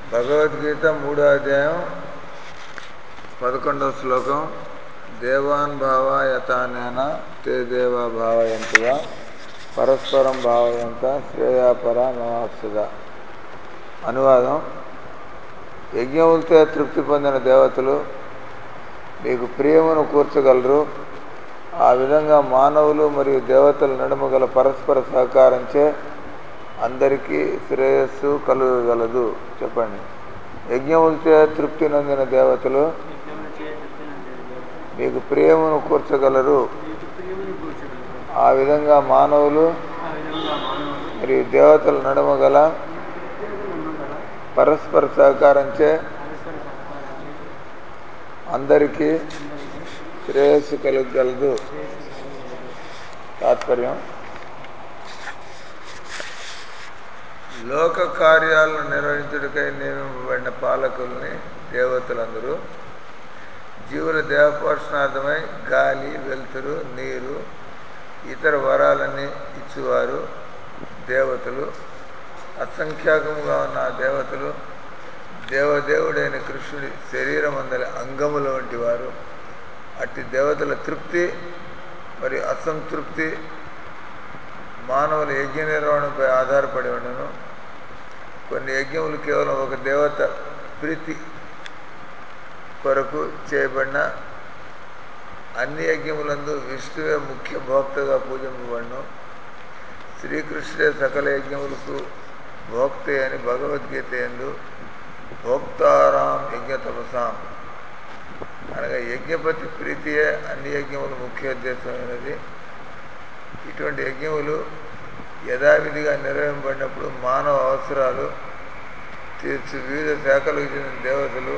భగవద్గీత మూడో అధ్యాయం పదకొండవ శ్లోకం దేవాన్ భావయతానేన తే దేవా భావయంతుగా పరస్పరం భావయంత శ్రేయాపర నవాప్సుద అనువాదం యజ్ఞములతో తృప్తి పొందిన దేవతలు మీకు ప్రియమును కూర్చగలరు ఆ విధంగా మానవులు మరియు దేవతల నడుమ గల పరస్పర సహకారంచే అందరికీ శ్రేయస్సు కలుగగలదు చెప్పండి యజ్ఞములచే తృప్తి నొందిన దేవతలు మీకు ప్రియమును కూర్చగలరు ఆ విధంగా మానవులు మరియు దేవతల నడుమ గల పరస్పర సహకారంచే అందరికీ శ్రేయస్సు కలగగలదు తాత్పర్యం లోక కార్యాలను నిర్వహించుటకై నియమింపబడిన పాలకుల్ని దేవతలందరూ జీవుల దేవపోషణార్థమై గాలి వెలుతురు నీరు ఇతర వరాలన్నీ ఇచ్చువారు దేవతలు అసంఖ్యాకముగా ఉన్న ఆ దేవతలు దేవదేవుడైన కృష్ణుడి శరీరం అందరి అంగముల వంటి వారు అట్టి దేవతల తృప్తి మరియు అసంతృప్తి మానవుల యజ్ఞ నిర్వహణపై ఆధారపడి ఉండను కొన్ని యజ్ఞములు కేవలం ఒక దేవత ప్రీతి కొరకు చేయబడిన అన్ని యజ్ఞములందు విష్ణువే ముఖ్య భోక్తగా పూజింపబడను శ్రీకృష్ణుడే సకల యజ్ఞములకు భోక్త అని భగవద్గీత ఎందు భోక్తారాం యజ్ఞ తపసాం అనగా యజ్ఞపతి ప్రీతియే అన్ని యజ్ఞముల ముఖ్య ఉద్దేశమైనది ఇటువంటి యజ్ఞములు యథావిధిగా నిర్వహింపబడినప్పుడు మానవ అవసరాలు తీర్చు వివిధ శాఖలకు చెందిన దేవతలు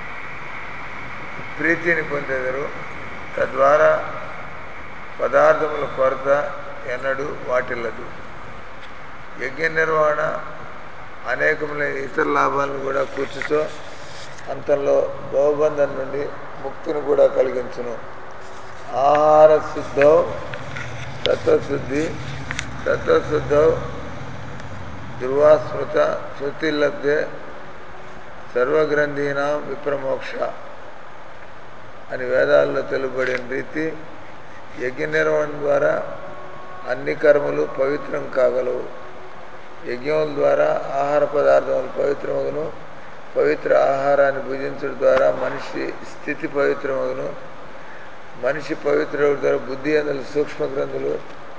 ప్రీతిని పొందెదరు తద్వారా పదార్థముల కొరత ఎన్నడూ వాటిల్లదు యజ్ఞ నిర్వహణ అనేకములైన ఇతర లాభాలను కూడా కూర్చుతో అంతంలో భవబంధం నుండి ముక్తిని కూడా కలిగించును ఆహార శుద్ధౌ సత్వశుద్ధి సత్వశుద్ధౌ ధ్రువాస్మృత శృతిలబ్ధే సర్వగ్రంథీనాం విప్రమోక్ష అని వేదాల్లో తెలుపబడిన రీతి యజ్ఞ నిర్వహణ ద్వారా అన్ని కర్మలు పవిత్రం కాగలవు యజ్ఞముల ద్వారా ఆహార పదార్థములు పవిత్రమగును పవిత్ర ఆహారాన్ని భుజించడం ద్వారా మనిషి స్థితి పవిత్రమగును మనిషి పవిత్ర ద్వారా బుద్ధి అందుల సూక్ష్మ గ్రంథులు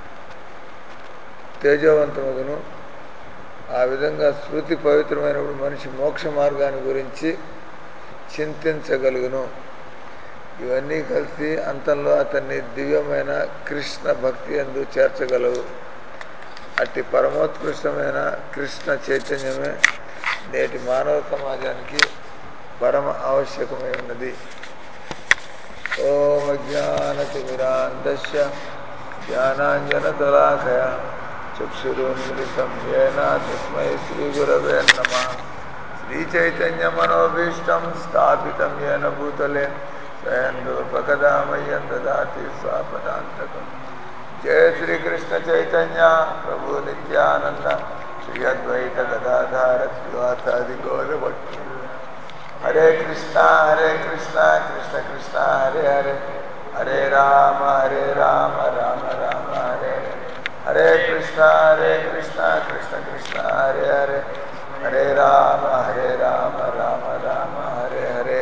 తేజవంతమగును ఆ విధంగా స్మృతి పవిత్రమైనప్పుడు మనిషి మోక్ష మార్గాన్ని గురించి చింతించగలుగును ఇవన్నీ కలిసి అంతంలో అతన్ని దివ్యమైన కృష్ణ భక్తి అందు చేర్చగలవు అట్టి పరమోత్కృష్టమైన కృష్ణ చైతన్యమే నేటి మానవ సమాజానికి పరమ ఆవశ్యకమై ఉన్నది ఓం అజ్ఞానతిమిరాంతశ జ్ఞానాంజనతలాకయ చక్షురున్మిలితం ఏన తస్మై శ్రీగురవే నమ శ్రీచైతన్యమనోభీష్టం స్థాపితం ఏన భూతలే స్వయం రూపకదామయ్యం దదాతి స్వాపదాంతకం జయ శ్రీకృష్ణ చైతన్య ప్రభు నిత్యానంద శ్రీ అద్వైత గదాధార శ్రీవాసాది గౌరభక్తి హరే కృష్ణ హరే కృష్ణ కృష్ణ కృష్ణ హరే హరే హరే రామ హరే రామ రామ రామ హరే హరే కృష్ణ హరే కృష్ణ కృష్ణ కృష్ణ హరే హరే హరే రామ హరే రామ రామ రామ హరే హరే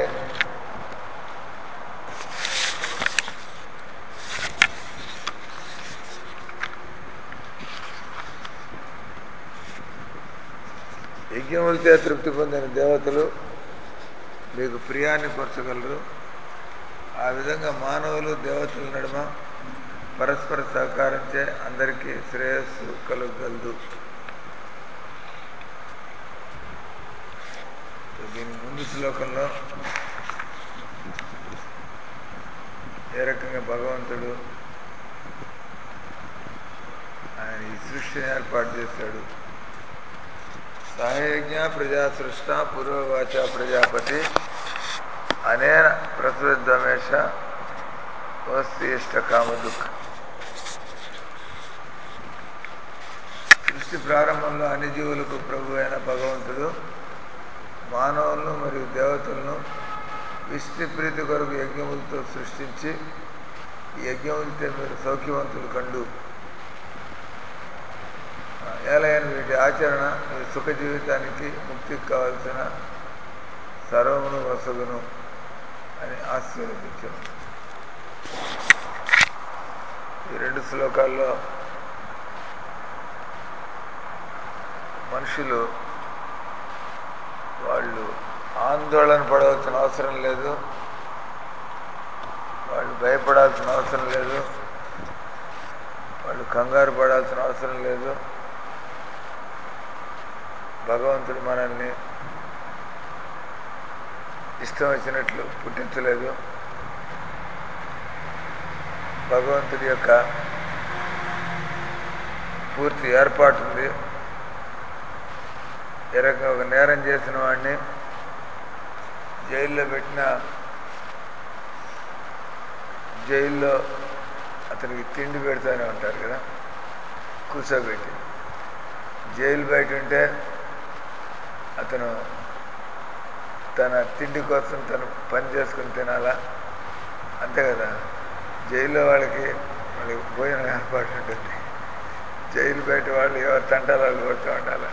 యజ్ఞములతో తృప్తి పొందిన దేవతలు మీకు ప్రియాన్ని పరచగలరు ఆ విధంగా మానవులు దేవతల నడుమ పరస్పర సహకారించే అందరికీ శ్రేయస్సు కలగగలదు దీని ముందు శ్లోకంలో ఏ రకంగా భగవంతుడు ఆయన ఈ సృష్టిని ఏర్పాటు చేశాడు సహయజ్ఞ ప్రజా సృష్ట పూర్వవాచ ప్రజాపతి అనేన ప్రసవిద్వమేష వస్తి ఇష్ట కామ దుఃఖ సృష్టి ప్రారంభంలో అన్ని జీవులకు ప్రభు అయిన భగవంతుడు మానవులను మరియు దేవతలను విష్ణు ప్రీతి కొరకు యజ్ఞములతో సృష్టించి ఈ యజ్ఞములతో మీరు సౌఖ్యవంతులు కండు ఏలైన వీటి ఆచరణ మీ సుఖ జీవితానికి ముక్తికి కావలసిన సర్వమును వసగును అని ఆశీర్వదించను ఈ రెండు శ్లోకాల్లో మనుషులు వాళ్ళు ఆందోళన పడవలసిన అవసరం లేదు వాళ్ళు భయపడాల్సిన అవసరం లేదు వాళ్ళు కంగారు పడాల్సిన అవసరం లేదు భగవంతుడు మనల్ని ఇష్టం వచ్చినట్లు పుట్టించలేదు భగవంతుడి యొక్క పూర్తి ఏర్పాటు ఉంది ఏ రకంగా ఒక నేరం చేసిన వాడిని జైల్లో పెట్టిన జైల్లో అతనికి తిండి పెడతానే ఉంటారు కదా కూర్చోబెట్టి జైలు బయట ఉంటే అతను తన తిండి కోసం తను పని చేసుకుని తినాలా అంతే కదా జైల్లో వాళ్ళకి వాళ్ళకి భోజనం ఏర్పాటు ఉంటుంది జైలు బయట వాళ్ళు ఎవరు తంటాలు వాళ్ళు పడుతూ ఉండాలి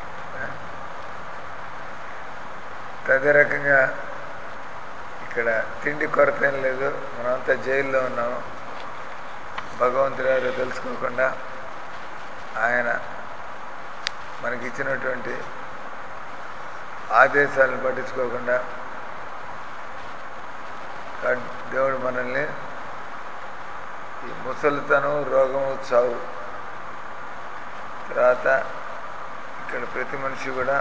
అదే రకంగా ఇక్కడ తిండి కొరత ఏం లేదు మనమంతా జైల్లో ఉన్నాము భగవంతుడు ఎవరో తెలుసుకోకుండా ఆయన మనకి ఇచ్చినటువంటి ఆదేశాలను పట్టించుకోకుండా దేవుడు మనల్ని ఈ ముసలితనం రోగము చావు తర్వాత ఇక్కడ ప్రతి మనిషి కూడా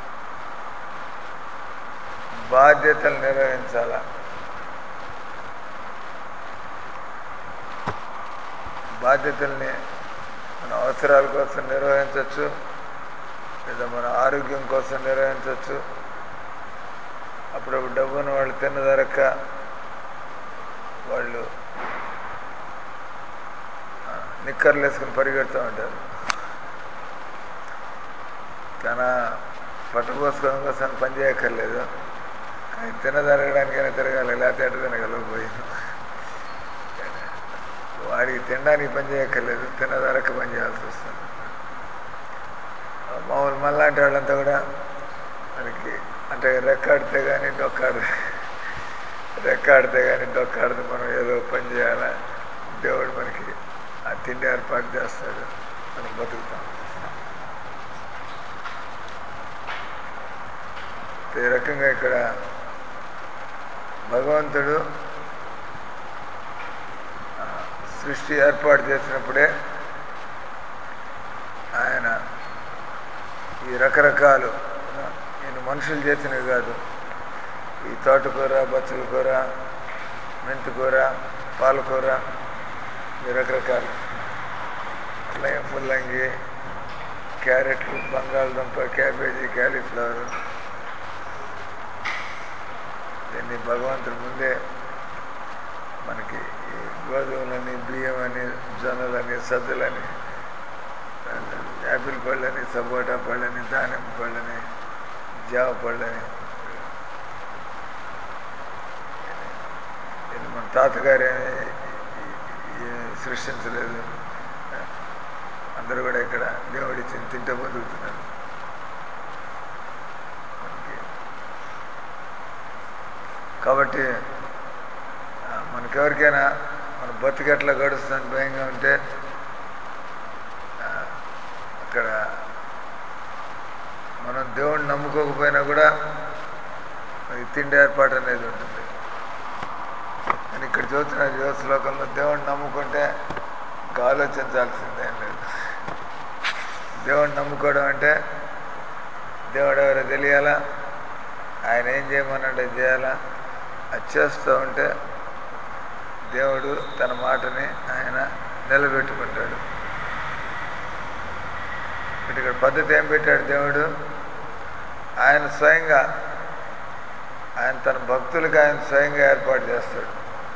బాధ్యతలు నిర్వహించాల బాధ్యతల్ని మన అవసరాల కోసం నిర్వహించవచ్చు లేదా మన ఆరోగ్యం కోసం నిర్వహించవచ్చు అప్పుడప్పుడు డబ్బును వాళ్ళు తిన్నదరక్క వాళ్ళు నిక్కర్లు వేసుకుని పరిగెడుతూ ఉంటారు తన పట్టుకోసుకోవడం కోసం పని చేయక్కర్లేదు కానీ తినదరగడానికైనా తిరగాలి లేకపోతే ఎటు తినగలకపోయాను వాడికి తినడానికి పని చేయక్కర్లేదు తినదరక పని చేయాల్సి వస్తుంది మామూలు మళ్ళాంటి వాళ్ళంతా కూడా మనకి అంటే రెక్కాడితే కానీ డొక్కాడు రెక్కాడితే కానీ డొక్కాడితే మనం ఏదో పని చేయాలా దేవుడు మనకి ఆ తిండి ఏర్పాటు చేస్తాడు మనం బతుకుతాం ఈ రకంగా ఇక్కడ భగవంతుడు సృష్టి ఏర్పాటు చేసినప్పుడే ఆయన ఈ రకరకాలు ఈయన మనుషులు చేసినవి కాదు ఈ తోటకూర బచ్చల కూర మెంతికూర పాలకూర ఈ రకరకాలు అట్లాగే ముల్లంగి క్యారెట్లు బంగాళదుంప క్యాబేజీ క్యాలీఫ్లవర్ దీన్ని భగవంతుడి ముందే మనకి ఈ గోధుమలని బియ్యం అని జొన్నలని సద్దులని యాపిల్ పళ్ళని సపోటా పళ్ళని దానిమ్మ పళ్ళని జామ పళ్ళని ఇది మన తాతగారే సృష్టించలేదు అందరూ కూడా ఇక్కడ దేవుడిచ్చిన తింటే బతుకుతున్నారు కాబట్టి మనకెవరికైనా మన బతుకెట్లా గడుస్తుందని భయంగా ఉంటే అక్కడ మనం దేవుణ్ణి నమ్ముకోకపోయినా కూడా మనకి తిండి ఏర్పాటు అనేది ఉంటుంది నేను ఇక్కడ చూసిన యువ శ్లోకంలో దేవుణ్ణి నమ్ముకుంటే ఇంకా ఆలోచించాల్సిందేం లేదు దేవుణ్ణి నమ్ముకోవడం అంటే దేవుడు ఎవరో తెలియాలా ఆయన ఏం చేయమన్నాడో చేయాలా అది చేస్తూ ఉంటే దేవుడు తన మాటని ఆయన నిలబెట్టుకుంటాడు ఇక్కడ పద్ధతి ఏం పెట్టాడు దేవుడు ఆయన స్వయంగా ఆయన తన భక్తులకి ఆయన స్వయంగా ఏర్పాటు చేస్తాడు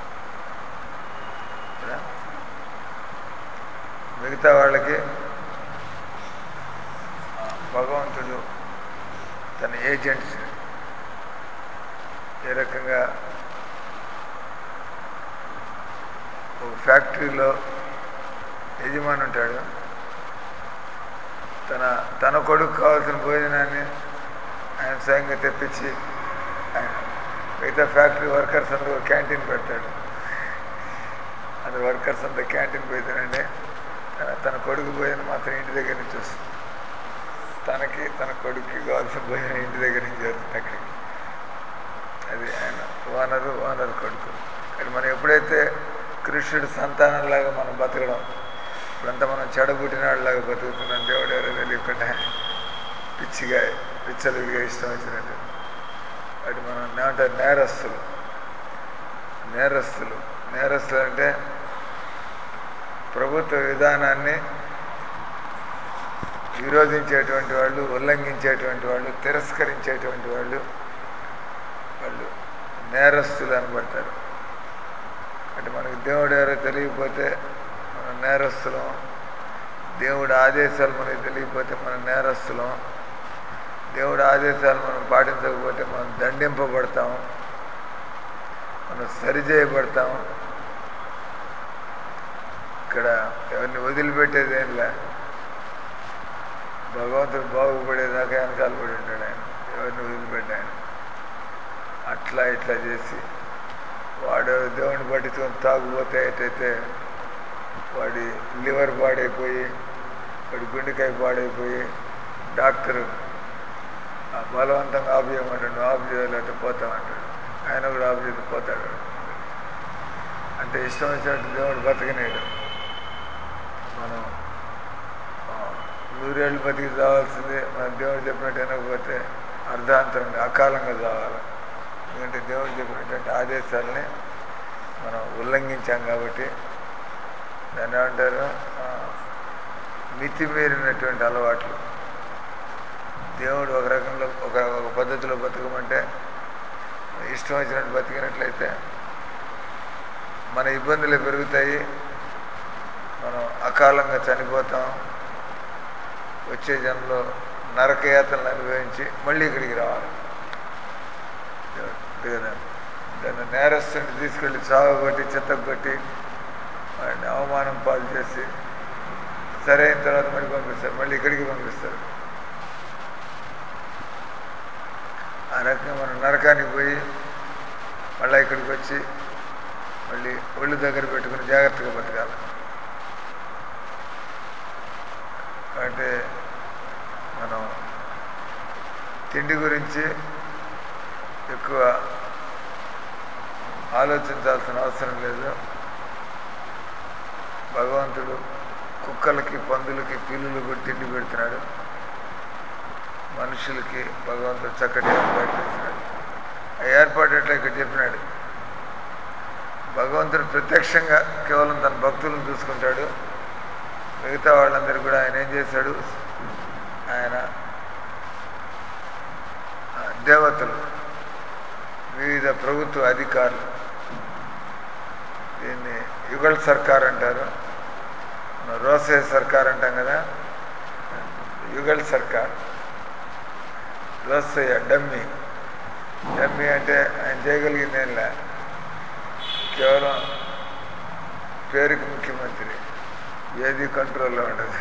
మిగతా వాళ్ళకి భగవంతుడు తన ఏజెంట్స్ ఏ రకంగా ఒక ఫ్యాక్టరీలో యజమాని ఉంటాడు తన తన కొడుకు కావాల్సిన భోజనాన్ని ఆయన స్వయంగా తెప్పించి ఆయన మిగతా ఫ్యాక్టరీ వర్కర్స్ అందరూ క్యాంటీన్ పెడతాడు అందరు వర్కర్స్ అంతా క్యాంటీన్ పోయితేనండి తన తన కొడుకు భోజనం మాత్రం ఇంటి దగ్గర నుంచి వస్తుంది తనకి తన కొడుక్కి కావాల్సిన భోజనం ఇంటి దగ్గర నుంచి వస్తుంది అక్కడికి అది ఆయన ఓనరు ఓనర్ కొడుకు కానీ మనం ఎప్పుడైతే కృష్ణుడి సంతానంలాగా మనం బతకడం ఇప్పుడంతా మనం చెడబుట్టినాడులాగా బతుకుతున్నాం దేవుడు ఎవరో తెలియకుండా పిచ్చిగా పిచ్చలుడిగా ఇష్టం వచ్చినట్టు వాటి మనం ఏమంటారు నేరస్తులు నేరస్తులు నేరస్తులు అంటే ప్రభుత్వ విధానాన్ని విరోధించేటువంటి వాళ్ళు ఉల్లంఘించేటువంటి వాళ్ళు తిరస్కరించేటువంటి వాళ్ళు వాళ్ళు నేరస్తులు అనబడతారు అంటే మనకి దేవుడు ఎవరో తెలియకపోతే మనం నేరస్తులం దేవుడి ఆదేశాలు మనకి తెలియకపోతే మనం నేరస్తులం దేవుడి ఆదేశాలు మనం పాటించకపోతే మనం దండింపబడతాం మనం సరిచేయబడతాం ఇక్కడ ఎవరిని వదిలిపెట్టేది ఏం లే భగవంతుడు బాగుపడేదాకా వెనకాల పడి ఉంటాడు ఆయన ఎవరిని వదిలిపెట్టాయన అట్లా ఇట్లా చేసి వాడు దేవుని పట్టించుకొని తాగుపోతే ఎటైతే వాడి లివర్ పాడైపోయి వాడి గుండెకాయ పాడైపోయి డాక్టరు ఆ బలవంతంగా ఆఫ్ చేయమంటాడు నువ్వు ఆఫ్ చేయాలంటే పోతామంటాడు ఆయన కూడా ఆఫ్ చేసి పోతాడు అంటే ఇష్టం వచ్చినట్టు దేవుడు బతకనేడు మనం ఆ, నూరేళ్ళు బతికి చావాల్సిందే మన దేవుడు చెప్పినట్టు వినకపోతే అర్ధాంతరంగా అకాలంగా చావాలి ఎందుకంటే దేవుడు చెప్పినటువంటి ఆదేశాలని మనం ఉల్లంఘించాం కాబట్టి దాన్ని ఏమంటారు ఆ, మితిమీరినటువంటి అలవాట్లు దేవుడు ఒక రకంలో ఒక ఒక పద్ధతిలో బతకమంటే ఇష్టం వచ్చినట్టు బతికినట్లయితే మన ఇబ్బందులు పెరుగుతాయి మనం అకాలంగా చనిపోతాం వచ్చే జన్మలో నరకయాతనలు అనుభవించి మళ్ళీ ఇక్కడికి రావాలి అంతే కదా దాన్ని నేరస్తుని తీసుకెళ్ళి సాగొట్టి చెత్తగొట్టి వాడిని అవమానం పాలు చేసి సరైన తర్వాత మళ్ళీ పంపిస్తారు మళ్ళీ ఇక్కడికి పంపిస్తారు ఆ రకంగా మనం నరకానికి పోయి మళ్ళీ ఇక్కడికి వచ్చి మళ్ళీ ఒళ్ళు దగ్గర పెట్టుకుని జాగ్రత్తగా బతకాలి కాబట్టి మనం తిండి గురించి ఎక్కువ ఆలోచించాల్సిన అవసరం లేదు భగవంతుడు కుక్కలకి పందులకి పిల్లులు కూడా తిండి పెడుతున్నాడు మనుషులకి భగవంతుడు చక్కటి ఏర్పాటు చేస్తున్నాడు ఆ ఏర్పాటు ఎట్లా ఇక్కడ చెప్పినాడు భగవంతుడు ప్రత్యక్షంగా కేవలం తన భక్తులను చూసుకుంటాడు మిగతా వాళ్ళందరూ కూడా ఆయన ఏం చేశాడు ఆయన ఆ, దేవతలు వివిధ ప్రభుత్వ అధికారులు దీన్ని యుగల్ సర్కార్ అంటారు మనం రోసే సర్కార్ అంటాం కదా యుగల్ సర్కార్ రోసయ్య డమ్మి డమ్మి అంటే ఆయన చేయగలిగింది ఏం లే కేవలం పేరుకి ముఖ్యమంత్రి ఏది కంట్రోల్లో ఉండదు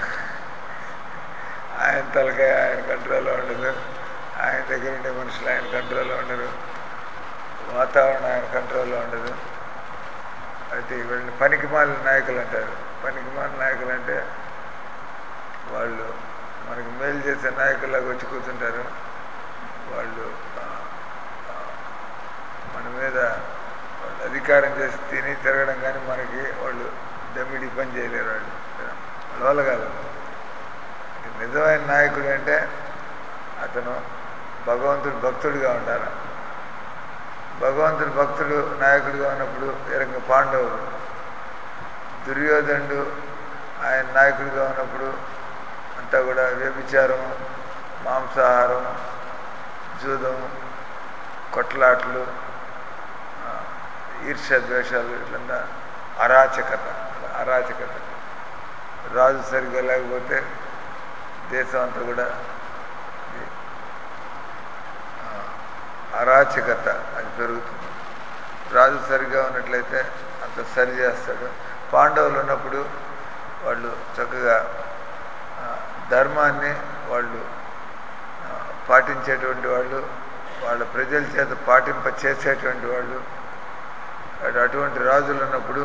ఆయన తలకాయ ఆయన కంట్రోల్లో ఉండదు ఆయన దగ్గర ఉండే మనుషులు ఆయన కంట్రోల్లో ఉండరు వాతావరణం ఆయన కంట్రోల్లో ఉండదు అయితే వీళ్ళని పనికిమాలిన నాయకులు అంటారు పనికిమాలిన నాయకులు అంటే వాళ్ళు మనకి మేలు చేసే నాయకుల్లాగా వచ్చి కూర్చుంటారు వాళ్ళు ఆ, ఆ, మన మీద వాళ్ళు అధికారం చేసి తిని తిరగడం కానీ మనకి వాళ్ళు దమ్మిడి పని చేయలేరు వాళ్ళు వాళ్ళ వల్ల కాదు నిజమైన నాయకుడు అంటే అతను భగవంతుడు భక్తుడిగా ఉండాలి భగవంతుడు భక్తుడు నాయకుడిగా ఉన్నప్పుడు ఎరంగ పాండవులు దుర్యోధనుడు ఆయన నాయకుడిగా ఉన్నప్పుడు అంతా కూడా వ్యభిచారం మాంసాహారం జూదం కొట్లాట్లు ఆ, ఈర్ష్య ద్వేషాలు ఇట్లంతా అరాచకత అరాచకత రాజు సరిగ్గా లేకపోతే దేశం అంతా కూడా ఇది, ఆ, అరాచకత అది పెరుగుతుంది రాజు సరిగా ఉన్నట్లయితే అంత సరి చేస్తాడు పాండవులు ఉన్నప్పుడు వాళ్ళు చక్కగా ఆ, ధర్మాన్ని వాళ్ళు ఆ, పాటించేటువంటి వాళ్ళు వాళ్ళ ప్రజల చేత పాటింప చేసేటువంటి వాళ్ళు అటు- అటువంటి రాజులు ఉన్నప్పుడు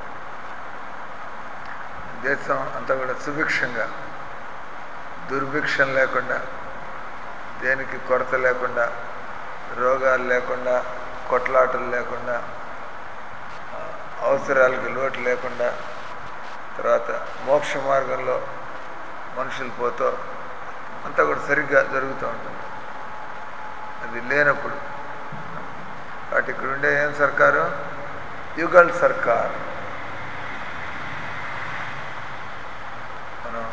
దేశం అంతా కూడా సుభిక్షంగా దుర్భిక్షం లేకుండా దేనికి కొరత లేకుండా రోగాలు లేకుండా కొట్లాటలు లేకుండా ఆ, అవసరాలకి లోటు లేకుండా తర్వాత మోక్ష మార్గంలో మనుషులు పోతూ అంతా కూడా సరిగ్గా జరుగుతూ ఉంటుంది అది లేనప్పుడు కాబట్టి ఇక్కడ ఉండే ఏం సర్కారు యుగల్ సర్కార్ మనం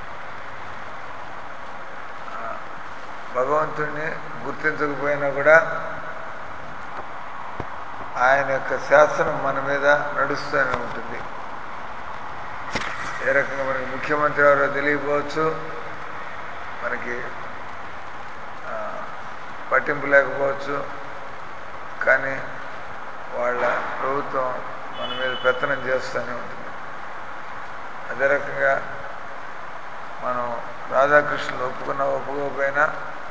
ఆ, భగవంతుణ్ణి గుర్తించకపోయినా కూడా ఆయన యొక్క శాసనం మన మీద నడుస్తూనే ఉంటుంది ఏ రకంగా మనకి ముఖ్యమంత్రి ఎవరో తెలియకపోవచ్చు మనకి ఆ, పట్టింపు లేకపోవచ్చు కానీ వాళ్ళ ప్రభుత్వం మన మీద పెత్తనం చేస్తూనే ఉంటుంది అదే రకంగా మనం రాధాకృష్ణులు ఒప్పుకున్నా ఒప్పుకోకపోయినా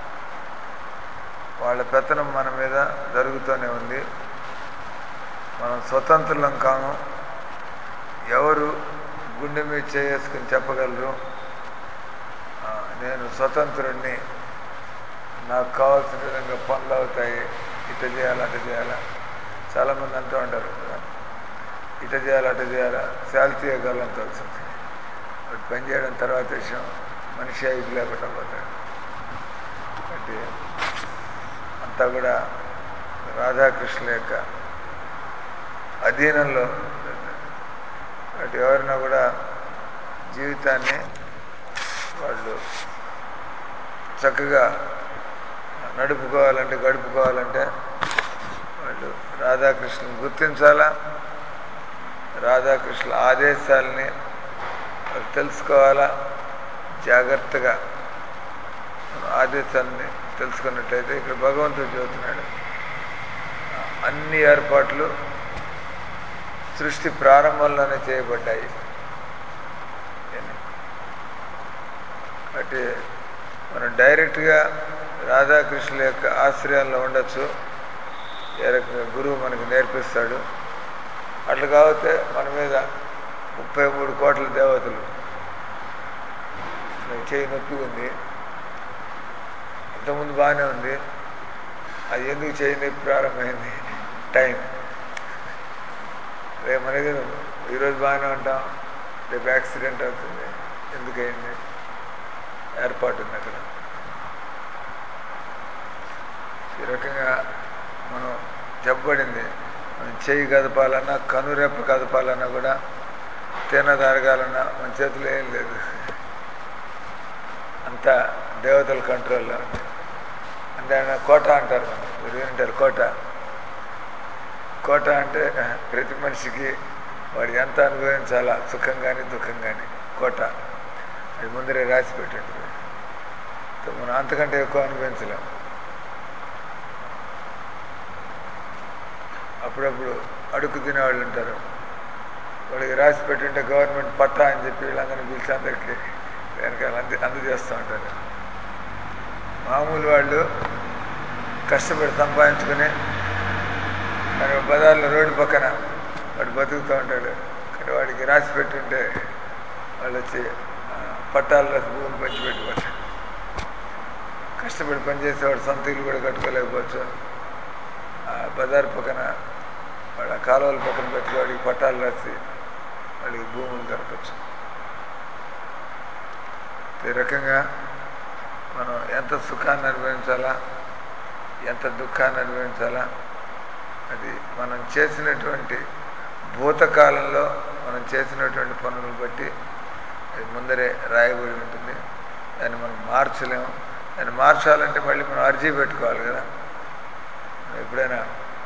వాళ్ళ పెత్తనం మన మీద జరుగుతూనే ఉంది మనం స్వతంత్రులం కాము ఎవరు గుండె మీద చేసుకుని చెప్పగలరు ఆ, నేను స్వతంత్రుడిని నాకు కావాల్సిన విధంగా పనులు అవుతాయి ఇట చేయాలి అట చేయాలా చాలామంది అంటూ ఉంటారు కదా ఇట చేయాలి అట చేయాలా శాలి తీయగలం తెలిసింది వాడు పని చేయడం తర్వాత విషయం మనిషి ఐదు లేకుండా పోతాడు అంటే అంతా కూడా రాధాకృష్ణుల యొక్క అధీనంలో అటు ఎవరైనా కూడా జీవితాన్ని వాళ్ళు చక్కగా నడుపుకోవాలంటే గడుపుకోవాలంటే వాళ్ళు రాధాకృష్ణుని గుర్తించాలా రాధాకృష్ణుల ఆదేశాలని వాళ్ళు తెలుసుకోవాలా జాగ్రత్తగా మనం ఆదేశాలని తెలుసుకున్నట్లయితే ఇక్కడ భగవంతుడు చెబుతున్నాడు అన్ని ఏర్పాట్లు సృష్టి ప్రారంభంలోనే చేయబడ్డాయి అని. అంటే మనం డైరెక్ట్గా రాధాకృష్ణుల యొక్క ఆశ్రయంలో ఉండొచ్చు ఏ రకంగా గురువు మనకు నేర్పిస్తాడు అట్లా కాకపోతే మన మీద ముప్పై మూడు కోట్ల దేవతలు నాకు చేయి నొప్పి ఉంది ఇంతకుముందు బాగానే ఉంది అది ఎందుకు చేయి నొప్పి ప్రారంభమైంది టైం రేపు మనకి ఈరోజు బాగానే ఉంటాం రేపు యాక్సిడెంట్ అవుతుంది ఎందుకయింది ఏర్పాటు ఉంది అక్కడ ఈ రకంగా మనం చెప్పబడింది మనం చేయి కదపాలన్నా కనురెప్ప కదపాలన్నా కూడా తినదారగాలన్నా మన చేతిలో ఏం లేదు అంతా దేవతల కంట్రోల్లో ఉంది అంటే ఆయన కోట అంటారు మనం మీరు వింటారు కోట కోట అంటే ప్రతి మనిషికి వాడు ఎంత అనుభవించాలా సుఖం కానీ దుఃఖం కానీ కోట అది ముందరే రాసి పెట్టుంటుంది సో మనం అంతకంటే ఎక్కువ అనుభవించలేం అప్పుడప్పుడు అడుగు తినేవాళ్ళు ఉంటారు వాడికి రాసి పెట్టుంటే గవర్నమెంట్ పట్టా అని చెప్పి వీళ్ళందరినీ పిలిచి అందరికీ వెనకాల అంది అందజేస్తూ ఉంటారు మామూలు వాళ్ళు కష్టపడి సంపాదించుకుని కానీ బజార్లో రోడ్డు పక్కన వాడు బతుకుతూ ఉంటాడు కానీ వాడికి రాసి పెట్టుంటే వాళ్ళు వచ్చి ఆ, పట్టాలు రాసి భూములు పంచి పెట్టుకోవచ్చు కష్టపడి పనిచేసేవాడు సొంత ఇల్లు కూడా కట్టుకోలేకపోవచ్చు ఆ బజార్ పక్కన వాళ్ళ కాలువల పక్కన పెట్టి వాడికి పట్టాలు రాసి వాడికి భూములు దొరకచ్చు ఈ రకంగా మనం ఎంత సుఖాన్ని అనుభవించాలా ఎంత దుఃఖాన్ని అనుభవించాలా అది మనం చేసినటువంటి భూతకాలంలో మనం చేసినటువంటి పనులను బట్టి అది ముందరే రాయబడి ఉంటుంది దాన్ని మనం మార్చలేము దాన్ని మార్చాలంటే మళ్ళీ మనం అర్జీ పెట్టుకోవాలి కదా ఎప్పుడైనా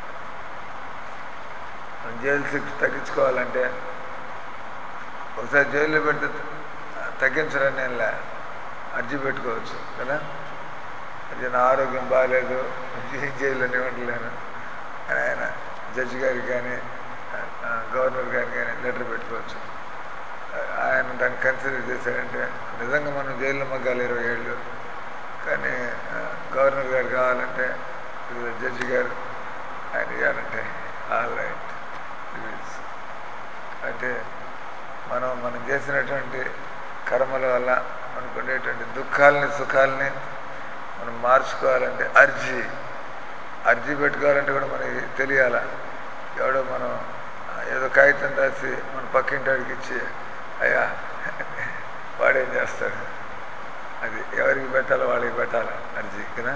మనం జైలు శిక్ష తగ్గించుకోవాలంటే ఒకసారి జైల్లో పెడితే తగ్గించడం నేనులే అర్జీ పెట్టుకోవచ్చు కదా అది నా ఆరోగ్యం బాగాలేదు జైల్లో ఉండలేను అని ఆయన జడ్జి గారికి కానీ ఆ, గవర్నర్ గారికి కానీ లెటర్ పెట్టుకోవచ్చు ఆయన దాన్ని కన్సిడర్ చేశాడంటే నిజంగా మనం జైల్లో మగ్గాలి ఇరవై ఏళ్ళు కానీ ఆ, గవర్నర్ గారు కావాలంటే ఇది జడ్జి గారు ఆయన ఇవ్వాలంటే ఆల్ రైట్ అంటే మనం మనం చేసినటువంటి కర్మల వల్ల మనకు ఉండేటువంటి దుఃఖాలని సుఖాలని మనం మార్చుకోవాలంటే అర్జీ అర్జీ పెట్టుకోవాలంటే కూడా మనకి తెలియాల ఎవడో మనం ఏదో కాగితం రాసి మన పక్కింటి వాడికి ఇచ్చి అయ్యా వాడేం చేస్తాడు అది ఎవరికి పెట్టాలో వాళ్ళకి పెట్టాలి అర్జీ కదా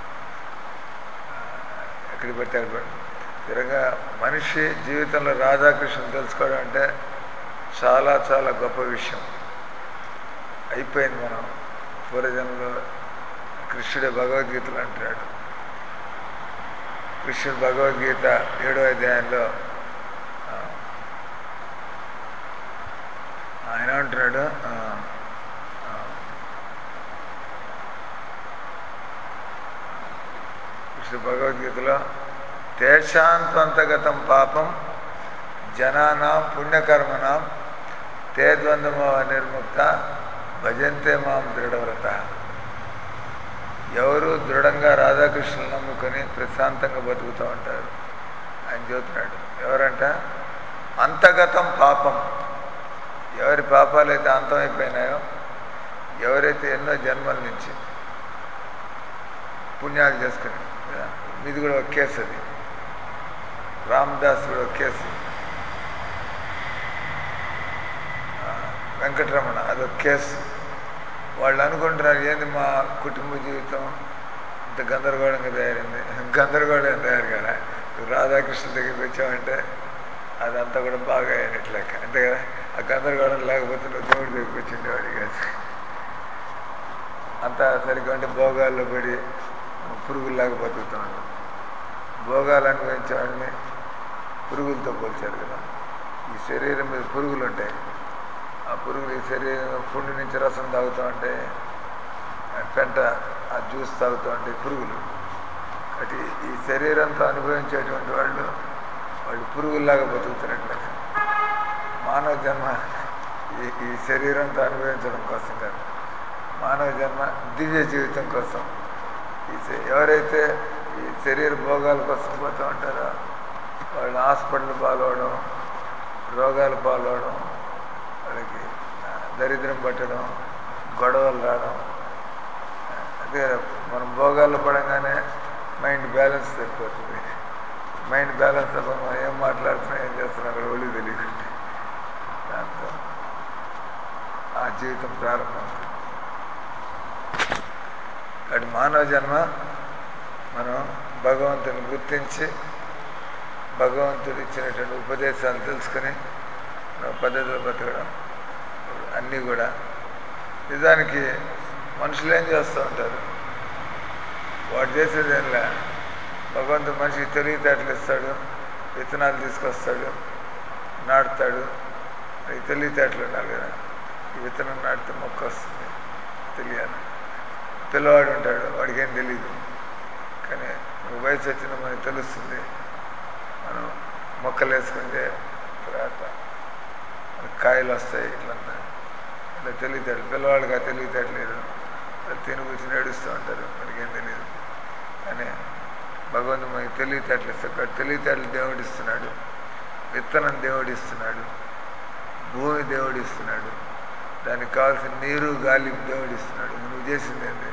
ఎక్కడికి పెట్టాలి పెట్ట- తిరగా మనిషి జీవితంలో రాధాకృష్ణ తెలుసుకోవడం అంటే చాలా చాలా గొప్ప విషయం అయిపోయింది మనం పూర్వజన్మలో కృష్ణుడే భగవద్గీతలు అంటున్నాడు కృష్ణుడు భగవద్గీత ఏడో అధ్యాయంలో ఆ, ఆయన అంటున్నాడు ఆ, ఆ, కృష్ణ భగవద్గీతలో తేషాంతంతగతం పాపం జనానాం పుణ్యకర్మణం తే ద్వంద్వమవ నిర్ముక్త భజంతే మాం దృఢవ్రత ఎవరు దృఢంగా రాధాకృష్ణులు నమ్ముకొని ప్రశాంతంగా బతుకుతూ ఉంటారు ఆయన చెబుతున్నాడు ఎవరంట అంతగతం పాపం ఎవరి పాపాలైతే అంతమైపోయినాయో ఎవరైతే ఎన్నో జన్మల నుంచి పుణ్యాలు చేసుకుని కదా, మీది కూడా ఒక కేసు అది రామదాస్ కూడా ఒక కేసు ఆ, వెంకటరమణ అదొక కేసు వాళ్ళు అనుకుంటున్నారు ఏంది మా కుటుంబ జీవితం ఇంత గందరగోళంగా తయారైంది గందరగోళం తయారు కదా రాధాకృష్ణ దగ్గరికి వచ్చామంటే అదంతా కూడా బాగా అయినట్లేక అంతే కదా ఆ గందరగోళం లేకపోతే నువ్వు దేవుడి దగ్గరికి వచ్చిండేవాడి కాదు అంతా సరిగ్గా అంటే భోగాల్లో పడి పురుగుల్లాగా బతుకుతూ ఉంటాం భోగాలు అనుభవించేవాడిని పురుగులతో పోల్చారు కదా ఈ శరీరం మీద పురుగులు ఉంటాయి ఆ పురుగులు ఈ శరీరం పుండు నుంచి రసం తాగుతూ ఉంటే ఆ పెంట ఆ జ్యూస్ తాగుతూ ఉంటాయి పురుగులు కాబట్టి ఈ శరీరంతో అనుభవించేటువంటి వాళ్ళు వాళ్ళు పురుగుల్లాగా బతుకుతున్నట్లు మానవ జన్మ ఈ ఈ శరీరంతో అనుభవించడం కోసం కాదు మానవ జన్మ దివ్య జీవితం కోసం ఈ శ- ఎవరైతే ఈ శరీర భోగాల కోసం పోతూ ఉంటారో వాళ్ళు హాస్పిటల్ పాలవడం రోగాలు పాలవడం వాళ్ళకి ఆ, దరిద్రం పట్టడం గొడవలు రావడం ఆ, అదే మనం భోగాల్లో పడంగానే మైండ్ బ్యాలెన్స్ తప్పిపోతుంది మైండ్ బ్యాలెన్స్ తప్ప మనం ఏం మాట్లాడుతున్నా ఏం చేస్తున్నా అక్కడ ఒళ్ళు తెలియకుండా దాంతో ఆ జీవితం ప్రారంభం కాబట్టి మానవ జన్మ మనం భగవంతుని గుర్తించి భగవంతుడు ఇచ్చినటువంటి ఉపదేశాలు తెలుసుకొని మన పద్ధతిలో బతకడం అన్నీ కూడా నిజానికి మనుషులు ఏం చేస్తూ ఉంటారు వాడు చేసేది ఏం లే భగవంతుడు మనిషికి తెలివితేటలు ఇస్తాడు విత్తనాలు తీసుకొస్తాడు నాటుతాడు అది తెలివితేటలు ఉండాలి కదా ఈ విత్తనం నాటితే మొక్క వస్తుంది తెలియాలి పిల్లవాడు ఉంటాడు వాడికి ఏం తెలియదు కానీ ఒక వయసు వచ్చిన మనకి తెలుస్తుంది మనం మొక్కలు వేసుకుంటే తర్వాత మనకి కాయలు వస్తాయి ఇట్లంతా ఇట్లా తెలివితేటలు పిల్లవాళ్ళకి ఆ తెలివితేటలేదు వాళ్ళు తిని కూర్చొని ఏడుస్తూ ఉంటారు మనకి ఏం తెలియదు కానీ భగవంతుడు మనకి తెలివితేటలు ఇస్తాడు తెలివితేటలు దేవుడిస్తున్నాడు విత్తనం దేవుడిస్తున్నాడు భూమి దేవుడిస్తున్నాడు దానికి కావాల్సిన నీరు గాలి దేవుడిస్తున్నాడు నువ్వు చేసింది ఏంటి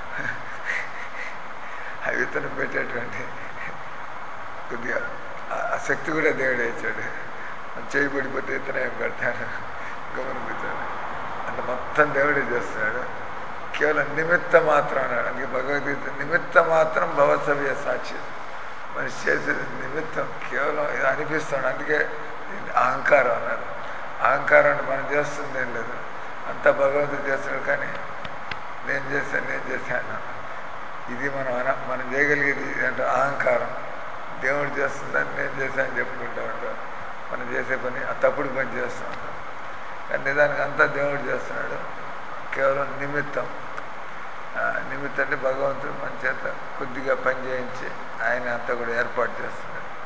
ఆ విత్తనం పెట్టేటువంటి కొద్దిగా ఆ- ఆ శక్తి కూడా దేవుడే ఇచ్చాడు మనం చేయి పడిపోతే విత్తనం ఏం పెడతాడు గమనం కూర్చోడు అంటే మొత్తం దేవుడే చేస్తున్నాడు కేవలం నిమిత్త మాత్రం అన్నాడు అందుకే భగవద్గీత నిమిత్త మాత్రం భవసవ్య సాక్షి మనిషి చేసేది నిమిత్తం కేవలం ఇది అనిపిస్తాడు అందుకే దీన్ని అహంకారం అన్నారు అహంకారం అంటే మనం చేస్తుంది ఏం లేదు అంతా భగవంతుడు చేస్తున్నాడు కానీ నేను చేశాను నేను చేశాను ఇది మనం అన మనం చేయగలిగేది ఇది అంటే అహంకారం దేవుడు చేస్తుందని నేను చేశాను చెప్పుకుంటూ ఉంటాం మనం చేసే పని ఆ తప్పుడు పని చేస్తూ ఉంటాం కానీ నిజానికి అంతా దేవుడు చేస్తున్నాడు కేవలం నిమిత్తం ఆ, నిమిత్తం అంటే భగవంతుడు మన చేత కొద్దిగా పని చేయించి ఆయన అంతా కూడా ఏర్పాటు చేస్తున్నాడు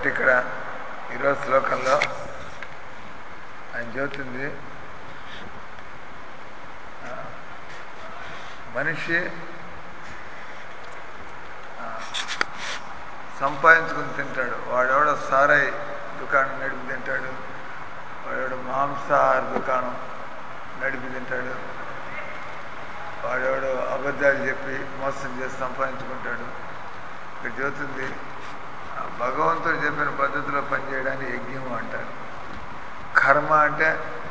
కాబట్టి ఇక్కడ ఈరోజు శ్లోకంలో ఆయన చెబుతుంది ఆ, మనిషి ఆ, సంపాదించుకుని తింటాడు వాడెవడో సారాయి దుకాణం నడిపి తింటాడు వాడెవడో మాంసాహార దుకాణం నడిపి తింటాడు వాడెవడో అబద్ధాలు చెప్పి మోసం చేసి సంపాదించుకుంటాడు ఇక్కడ చెబుతుంది ఆ భగవంతుడు చెప్పిన పద్ధతిలో పనిచేయడాన్ని యజ్ఞం అంటారు కర్మ అంటే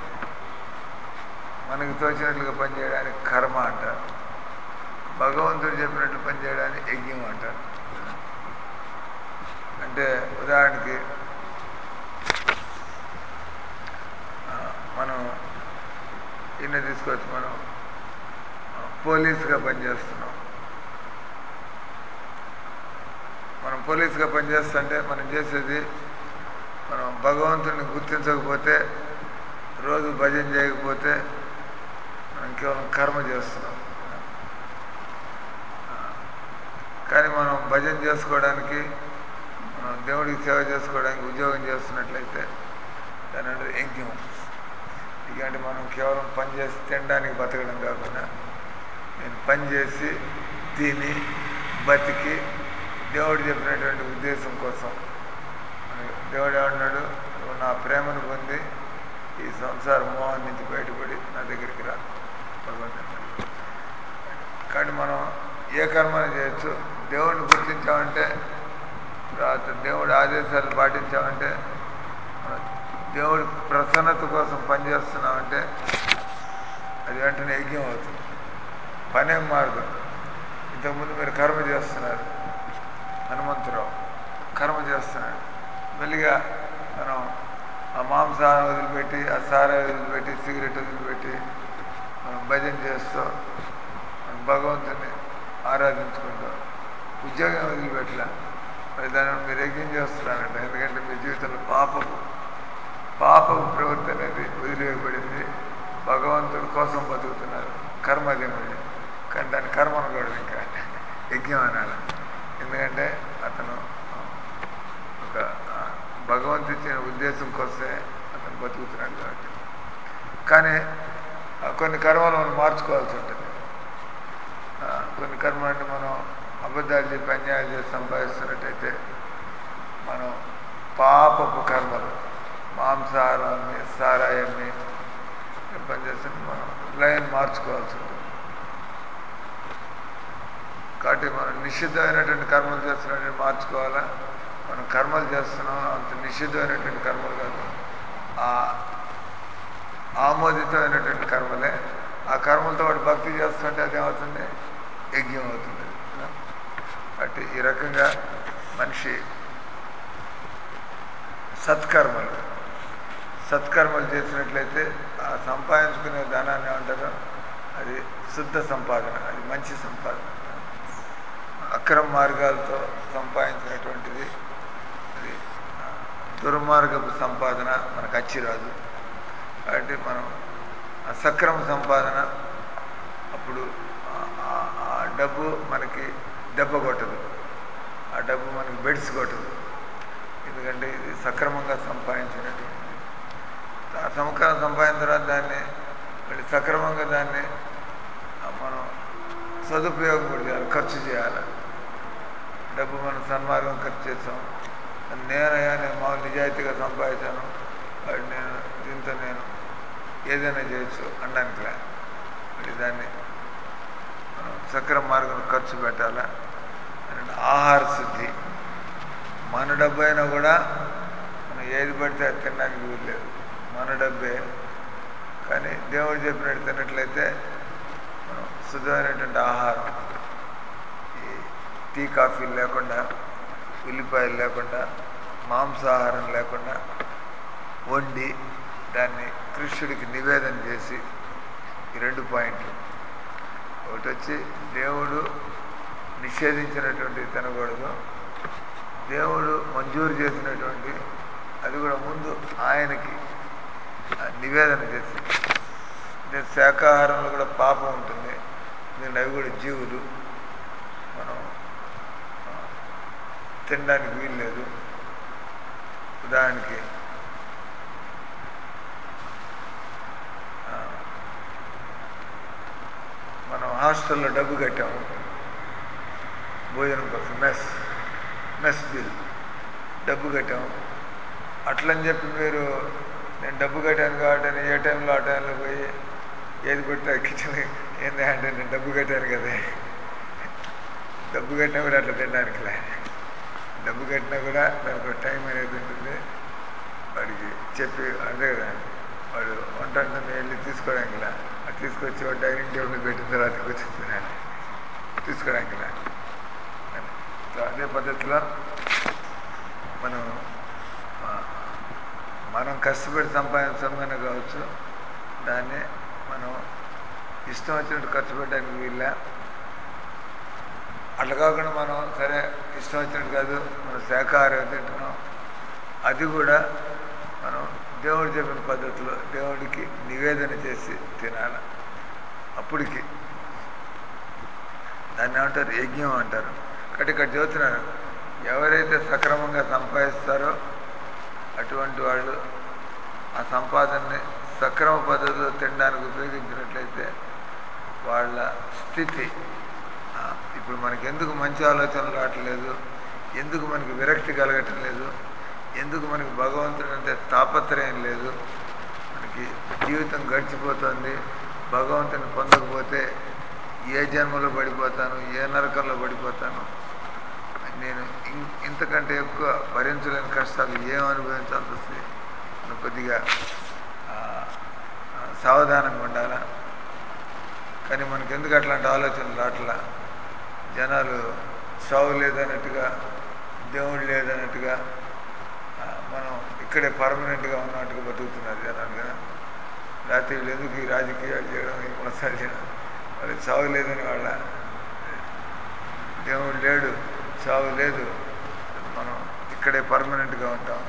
మనకు తోచినట్లుగా పనిచేయడానికి కర్మ అంటారు భగవంతుడు చెప్పినట్లు పనిచేయడానికి యజ్ఞం అంటారు అంటే ఉదాహరణకి ఆ, మనం ఈయన తీసుకోవచ్చు మనం ఆ, పోలీసుగా పనిచేస్తున్నాం మనం పోలీసుగా పనిచేస్తుంటే మనం చేసేది మనం భగవంతుడిని గుర్తించకపోతే రోజు భజన చేయకపోతే మనం కేవలం కర్మ చేస్తున్నాం ఆ, కానీ మనం భజన చేసుకోవడానికి మనం దేవుడికి సేవ చేసుకోవడానికి ఉద్యోగం చేస్తున్నట్లయితే దాని అంటే యజ్ఞం ఇక అంటే మనం కేవలం పని చేసి తినడానికి బతకడం కాకుండా నేను పని చేసి తిని బతికి దేవుడు చెప్పినటువంటి ఉద్దేశం కోసం మనకి దేవుడు ఏమన్నాడు నువ్వు నా ప్రేమను పొంది ఈ సంసార మోహం నుంచి బయటపడి నా దగ్గరికి రా భగవంతుడు అన్నాడు. కానీ మనం ఏ కర్మని చేయొచ్చు దేవుడిని గుర్తించామంటే తర్వాత దేవుడి ఆదేశాలు పాటించామంటే మనం దేవుడి ప్రసన్నత కోసం పనిచేస్తున్నామంటే అది వెంటనే యజ్ఞం అవుతుంది పనేం మార్గం ఇంతకుముందు మీరు కర్మ చేస్తున్నారు హనుమంతరావు కర్మ చేస్తున్నాడు మెల్లిగా మనం ఆ మాంసాన్ని వదిలిపెట్టి ఆ సారా వదిలిపెట్టి సిగరెట్ వదిలిపెట్టి మనం భజన చేస్తూ మనం భగవంతుని ఆరాధించుకుంటూ ఉద్యోగం వదిలిపెట్టలే మరి దాన్ని మీరు యజ్ఞం చేస్తున్నారంట ఎందుకంటే మీ జీవితంలో పాపపు పాపపు ప్రవృత్తి అనేది వదిలివేయబడింది భగవంతుడి కోసం బతుకుతున్నారు కర్మ దేవుడి కానీ దాని కర్మ అనకూడదు ఇంకా యజ్ఞం అనాలి ఎందుకంటే అతను ఒక ఆ, భగవంతు ఇచ్చిన ఉద్దేశం కోసమే అతను బతుకుతున్నాడు కాబట్టి కానీ ఆ, కొన్ని కర్మలు మనం మార్చుకోవాల్సి ఉంటుంది ఆ, కొన్ని కర్మలని మనం అబద్ధాలు చెప్పి అన్యాయాలు చేసి సంపాదిస్తున్నట్టయితే మనం పాపపు కర్మలు మాంసాహారాన్ని సారాయాన్ని పనిచేస్తే మనం లైన్ మార్చుకోవాల్సి ఉంటుంది కాబట్టి మనం నిషిద్ధమైనటువంటి కర్మలు చేస్తున్నట్టు మార్చుకోవాలా మనం కర్మలు చేస్తున్నాం అంత నిషిద్ధమైనటువంటి కర్మలు కాదు ఆ ఆమోదితమైనటువంటి కర్మలే ఆ కర్మలతో వాడు భక్తి చేస్తుంటే అది ఏమవుతుంది యజ్ఞం అవుతుంది కాబట్టి ఈ రకంగా మనిషి సత్కర్మలు సత్కర్మలు చేసినట్లయితే ఆ సంపాదించుకునే ధనాన్ని ఏమంటారు అది శుద్ధ సంపాదన అది మంచి సంపాదన అక్రమ మార్గాలతో సంపాదించినటువంటిది అది ఆ, దుర్మార్గపు సంపాదన మనకు అచ్చి రాదు కాబట్టి మనం ఆ సక్రమ సంపాదన అప్పుడు ఆ- ఆ- ఆ డబ్బు మనకి దెబ్బ కొట్టదు ఆ డబ్బు మనకి బెడ్స్ కొట్టదు ఎందుకంటే ఇది సక్రమంగా సంపాదించినటువంటిది ఆ సంక్రమం సంపాదించిన తర్వాత దాన్ని మళ్ళీ సక్రమంగా దాన్ని ఆ, మనం సదుపయోగం కూడా చేయాలి ఖర్చు చేయాలి డబ్బు మనం సన్మార్గం ఖర్చు చేసాం నేనయ్యా నేను మామూలు నిజాయితీగా సంపాదించాను వాడు నేను దీంతో నేను ఏదైనా చేయొచ్చు అనడానికి లే మళ్ళీ దాన్ని మనం సక్రమ మార్గం ఖర్చు పెట్టాలా అండ్ ఆహార శుద్ధి మన డబ్బు అయినా కూడా మనం ఏది పడితే అది తినడానికి వీల్లేదు మన డబ్బే కానీ దేవుడు చెప్పినట్టు తిన్నట్లయితే మనం శుద్ధమైనటువంటి ఆహారం ఈ టీ కాఫీలు లేకుండా ఉల్లిపాయలు లేకుండా మాంసాహారం లేకుండా వండి దాన్ని కృష్ణుడికి నివేదన చేసి ఈ రెండు పాయింట్లు ఒకటి వచ్చి దేవుడు నిషేధించినటువంటి తినకూడదు దేవుడు మంజూరు చేసినటువంటి అది కూడా ముందు ఆయనకి ఆ నివేదన చేసి అంటే శాకాహారంలో కూడా పాపం ఉంటుంది ఎందుకంటే అవి కూడా జీవులు మనం ఆ, తినడానికి వీల్లేదు ఉదాహరణకి ఆ, మనం హాస్టల్లో డబ్బు కట్టాము భోజనం కోసం మెస్ మెస్ బిల్ డబ్బు కట్టాము అట్లని చెప్పి మీరు నేను డబ్బు కట్టాను కాబట్టి అని ఏ టైంలో ఆ టైంలో పోయి ఏది కొట్టినా కిచెన్ ఏంది అంటే నేను డబ్బు కట్టాను కదా డబ్బు కట్టినా కూడా అట్లా తినడానికిలే డబ్బు కట్టినా కూడా దానికి ఒక టైం అనేది ఉంటుంది వాడికి చెప్పి అంతే కదా వాడు వంట అంటుంది వెళ్ళి తీసుకోవడానికిలా అది తీసుకొచ్చి వాడు డైనింగ్ టేబుల్ పెట్టిన తర్వాత కూర్చొని తినాలి తీసుకోవడానికిలా అని. సో అదే పద్ధతిలో మనం ఆ, మనం కష్టపడి సంపాదించమని కావచ్చు దాన్ని మనం ఇష్టం వచ్చినట్టు ఖర్చు పెట్టడానికి వీళ్ళ అట్లా కాకుండా మనం సరే ఇష్టం వచ్చినట్టు కాదు మనం శాఖాహారం తింటున్నాం అది కూడా మనం దేవుడు చెప్పిన పద్ధతిలో దేవుడికి నివేదన చేసి తినాలి అప్పటికి దాన్ని ఏమంటారు యజ్ఞం అంటారు కాబట్టి ఇక్కడ చెబుతున్నారు ఎవరైతే సక్రమంగా సంపాదిస్తారో అటువంటి వాళ్ళు ఆ సంపాదనని సక్రమ పద్ధతిలో తినడానికి ఉపయోగించినట్లయితే వాళ్ళ స్థితి ఆ, ఇప్పుడు మనకి ఎందుకు మంచి ఆలోచనలు రావట్లేదు ఎందుకు మనకి విరక్తి కలగటం లేదు ఎందుకు మనకి భగవంతుడు అంటే తాపత్రయం లేదు మనకి జీవితం గడిచిపోతుంది భగవంతుని పొందకపోతే ఏ జన్మలో పడిపోతాను ఏ నరకంలో పడిపోతాను నేను ఇం- ఇంతకంటే ఎక్కువ భరించలేని కష్టాలు ఏం అనుభవించాల్సి వస్తుంది మనం కొద్దిగా ఆ, ఆ, సావధానంగా ఉండాలా కానీ మనకి ఎందుకు అట్లాంటి ఆలోచనలు రావట్లా జనాలు సావు లేదన్నట్టుగా దేవుడు లేదన్నట్టుగా ఆ, మనం ఇక్కడే పర్మనెంట్గా ఉన్నట్టుగా బతుకుతున్నారు జనాలు కదా లేకపోతే వీళ్ళు ఎందుకు ఈ రాజకీయాలు చేయడం ఈ మోసాలు చేయడం వాళ్ళకి సావు లేదని వాళ్ళ దేవుడు లేడు చావు లేదు మనం ఇక్కడే పర్మనెంట్గా ఉంటాం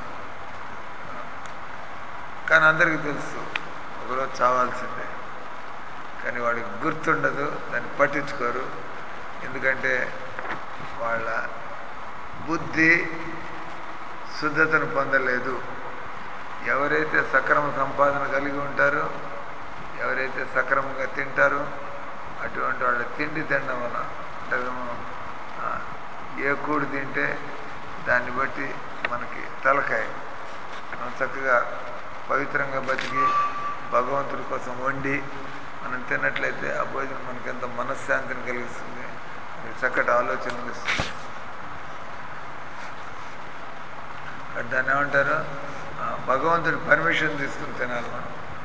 కానీ అందరికీ తెలుసు ఒకరోజు చావాల్సిందే కానీ వాడికి గుర్తుండదు దాన్ని పట్టించుకోరు ఎందుకంటే వాళ్ళ బుద్ధి శుద్ధతను పొందలేదు ఎవరైతే సక్రమ సంపాదన కలిగి ఉంటారో ఎవరైతే సక్రమంగా తింటారో అటువంటి వాళ్ళ తిండి తినడం వల్ల అంటే మనం, ఆ, ఏ కూడు తింటే దాన్ని బట్టి మనకి తలకాయ మనం చక్కగా పవిత్రంగా బతికి భగవంతుడి కోసం వండి మనం తిన్నట్లయితే ఆ భోజనం మనకి ఎంత మనశ్శాంతిని కలిగిస్తుంది మనకి చక్కటి ఆలోచనలు ఇస్తుంది అది దాన్ని ఏమంటారు ఆ, భగవంతుడి పర్మిషన్ తీసుకుని తినాలి మనం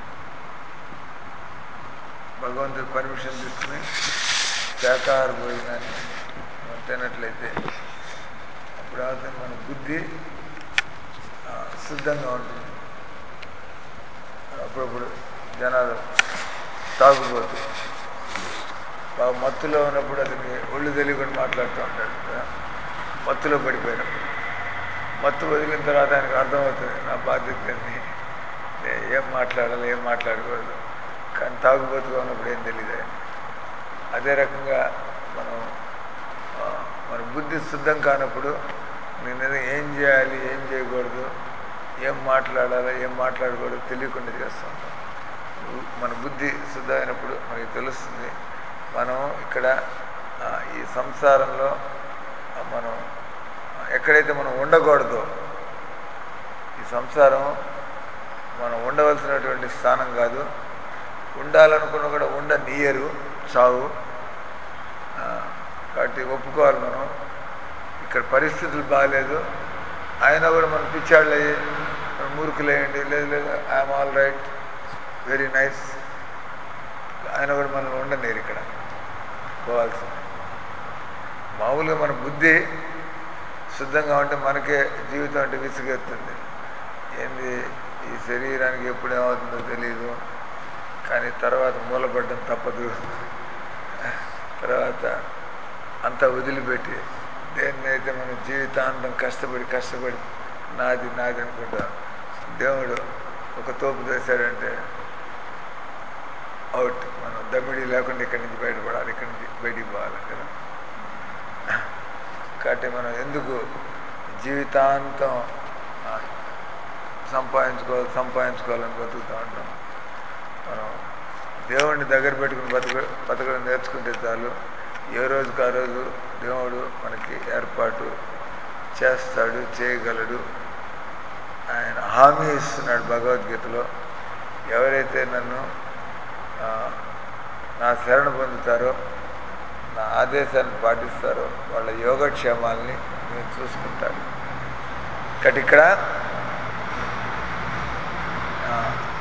భగవంతుడి పర్మిషన్ తీసుకుని శాకాహార భోజనాన్ని మనం తినట్లయితే అప్పుడు ఏమవుతుంది మన బుద్ధి ఆ, శుద్ధంగా ఉంటుంది అప్పుడప్పుడు జనాలు తాగుబోతు బాగా మత్తులో ఉన్నప్పుడు అతనికి ఒళ్ళు తెలియకుండా మాట్లాడుతూ ఉంటాడు కదా మత్తులో పడిపోయినప్పుడు మత్తు వదిలిన తర్వాత ఆయనకు అర్థమవుతుంది నా బాధ్యత ఏంది నే- ఏం మాట్లాడాలి ఏం మాట్లాడకూడదు కానీ తాగుబోతుగా ఉన్నప్పుడు ఏం తెలియదు ఆయన అదే రకంగా మనం ఆ, మన బుద్ధి శుద్ధం కానప్పుడు నేను ఏం చేయాలి ఏం చేయకూడదు ఏం మాట్లాడాలి ఏం మాట్లాడకూడదు తెలియకుండా చేస్తూ ఉంటాం ఉ- మన బుద్ధి శుద్ధమైనప్పుడు మనకి తెలుస్తుంది మనం ఇక్కడ ఆ, ఈ సంసారంలో ఆ, మనం ఆ, ఎక్కడైతే మనం ఉండకూడదో ఈ సంసారం మనం ఉండవలసినటువంటి స్థానం కాదు ఉండాలనుకున్న కూడా ఉండనీయరు చావు ఆ, కాబట్టి ఒప్పుకోవాలి మనం ఇక్కడ పరిస్థితులు బాగాలేదు అయినా కూడా మనం పిచ్చాళ్ళు అయ్యి మనం మూర్ఖులేయండి లేదు లేదు I'm all right very nice ఆయన కూడా మనం ఉండనీరు ఇక్కడ పోవాల్సింది మామూలుగా మన బుద్ధి శుద్ధంగా ఉంటే మనకే జీవితం అంటే విసుగెత్తుంది ఏంది ఈ శరీరానికి ఎప్పుడు ఏమవుతుందో తెలియదు కానీ తర్వాత మూలపడ్డం తప్పదు తర్వాత అంతా వదిలిపెట్టి దేన్నైతే మనం జీవితాంతం కష్టపడి కష్టపడి నాది నాది అనుకుంటాం దేవుడు ఒక తోపు వేశాడంటే అవుట్ మనం దమ్మిడి లేకుండా ఇక్కడి నుంచి బయటపడాలి ఇక్కడి నుంచి బయటికి పోవాలి కదా కాబట్టి మనం ఎందుకు జీవితాంతం ఆ, సంపాదించుకోవాలి సంపాదించుకోవాలని బతుకుతూ ఉంటాం మనం దేవుడిని దగ్గర పెట్టుకుని బతుక బతకడం నేర్చుకుంటే చాలు ఏ రోజుకి ఆ రోజు దేవుడు మనకి ఏర్పాటు చేస్తాడు చేయగలడు ఆయన హామీ ఇస్తున్నాడు భగవద్గీతలో ఎవరైతే నన్ను ఆ, నా శరణ పొందుతారో నా ఆదేశాన్ని పాటిస్తారో వాళ్ళ యోగక్షేమాల్ని నేను చూసుకుంటాను ఇక్కడ ఇక్కడ ఆ,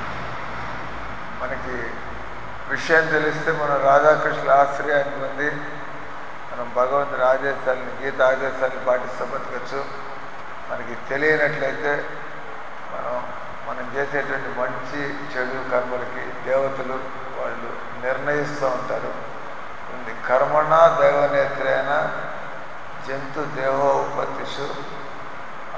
మనకి విషయం తెలిస్తే మనం రాధాకృష్ణుల ఆశ్రయాన్ని పొంది మనం భగవంతుడి ఆదేశాలని గీత ఆదేశాలను పాటిస్తూ బతకచ్చు మనకి తెలియనట్లయితే మనం మనం చేసేటువంటి మంచి చెడు కర్మలకి దేవతలు వాళ్ళు నిర్ణయిస్తూ ఉంటారు ఉంది కర్మణ దైవనేత్రేణ జంతు దేహోపతిషు ఆ,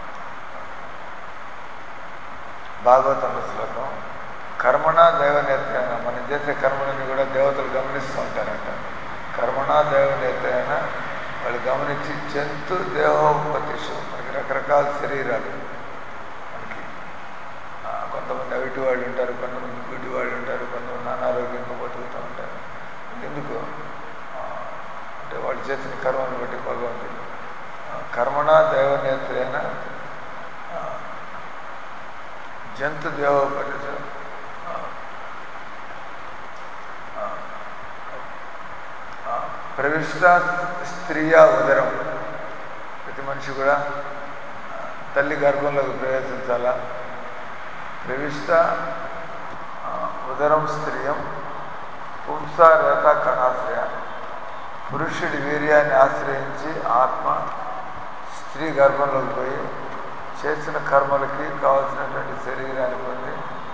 భాగవతంలో శ్లోకం కర్మణ దైవనేత్రేణ మనం చేసే కర్మలని కూడా దేవతలు గమనిస్తూ ఉంటారంట కర్మణ దైవనేత్రేణ వాళ్ళు గమనించి జంతు దేహోపతిషు మనకి రకరకాల శరీరాలు మనకి ఆ, కొంతమంది అవిటి వాళ్ళు ఉంటారు కొంతమంది గుడ్డి వాళ్ళు ఉంటారు కొంతమంది అనారోగ్యంగా బతుకుతూ ఉంటారు ఎందుకు ఆ, అంటే వాళ్ళు చేసిన కర్మను బట్టి భగవంతుడు ఆ, కర్మణ దైవనేత్రేణ ఆ, జంతు దేవోపతిషు ఆ, ఆ, ఆ, ప్రవిష్ట స్త్రీయా ఉదరం ప్రతి మనిషి కూడా ఆ, తల్లి గర్భంలోకి ప్రవేశించాలా ప్రవిష్ట ఆ, ఉదరం స్త్రీయం పుంసారేత కణాశ్రయ పురుషుడి వీర్యాన్ని ఆశ్రయించి ఆత్మ స్త్రీ గర్భంలోకి పోయి చేసిన కర్మలకి కావలసినటువంటి శరీరాన్ని పొంది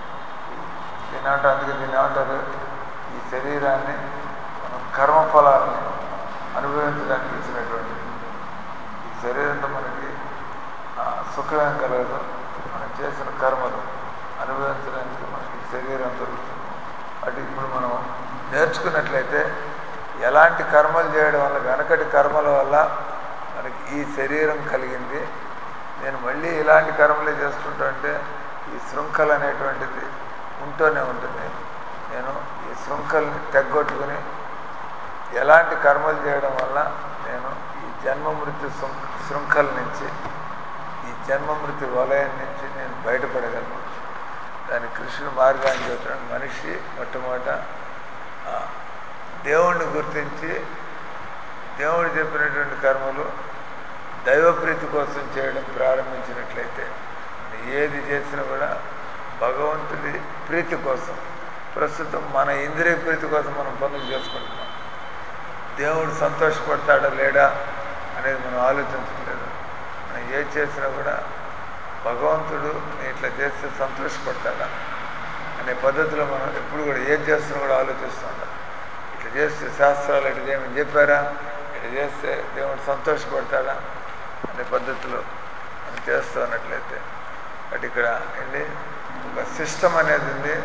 దీని అంటే అందుకే దీని ఏమంటారు ఈ శరీరాన్ని మనం కర్మఫలాన్ని అనుభవించడానికి ఇచ్చినటువంటి ఈ శరీరంతో మనకి ఆ, సుఖమేం కలగదు మనం చేసిన కర్మలు అనుభవించడానికి మనకి శరీరం దొరుకుతుంది అటు ఇప్పుడు మనం నేర్చుకున్నట్లయితే ఎలాంటి కర్మలు చేయడం వల్ల వెనకటి కర్మల వల్ల మనకి ఈ శరీరం కలిగింది నేను మళ్ళీ ఇలాంటి కర్మలే చేస్తుంటా అంటే ఈ శృంఖల అనేటువంటిది ఉంటూనే ఉంటుంది నేను ఈ శృంఖల్ని తెగ్గొట్టుకుని ఎలాంటి కర్మలు చేయడం వల్ల నేను ఈ జన్మ మృత్యు శృం- శృంఖల నుంచి ఈ జన్మ మృత్యు వలయం నుంచి నేను బయటపడగలను దాని కృష్ణుడు మార్గాన్ని చెబుతున్నాడు మనిషి మొట్టమొదట ఆ, దేవుణ్ణి గుర్తించి దేవుడు చెప్పినటువంటి కర్మలు దైవప్రీతి కోసం చేయడం ప్రారంభించినట్లయితే ఏది చేసినా కూడా భగవంతుడి ప్రీతి కోసం ప్రస్తుతం మన ఇంద్రియ ప్రీతి కోసం మనం పనులు చేసుకుంటున్నాం దేవుడు సంతోషపడతాడా లేడా అనేది మనం ఆలోచించట్లేదు మనం ఏది చేసినా కూడా భగవంతుడు నేను ఇట్లా చేస్తే సంతోషపడతాడా అనే పద్ధతిలో మనం ఎప్పుడు కూడా ఏది చేస్తున్నా కూడా ఆలోచిస్తూ ఉంటాం ఇట్లా చేస్తే శాస్త్రాలు ఇట్లా చేయమని చెప్పారా ఇట్లా చేస్తే దేవుడు సంతోషపడతాడా అనే పద్ధతిలో మనం చేస్తూ ఉన్నట్లయితే అటు ఇక్కడ ఏంటి ఒక సిస్టమ్ అనేది ఉంది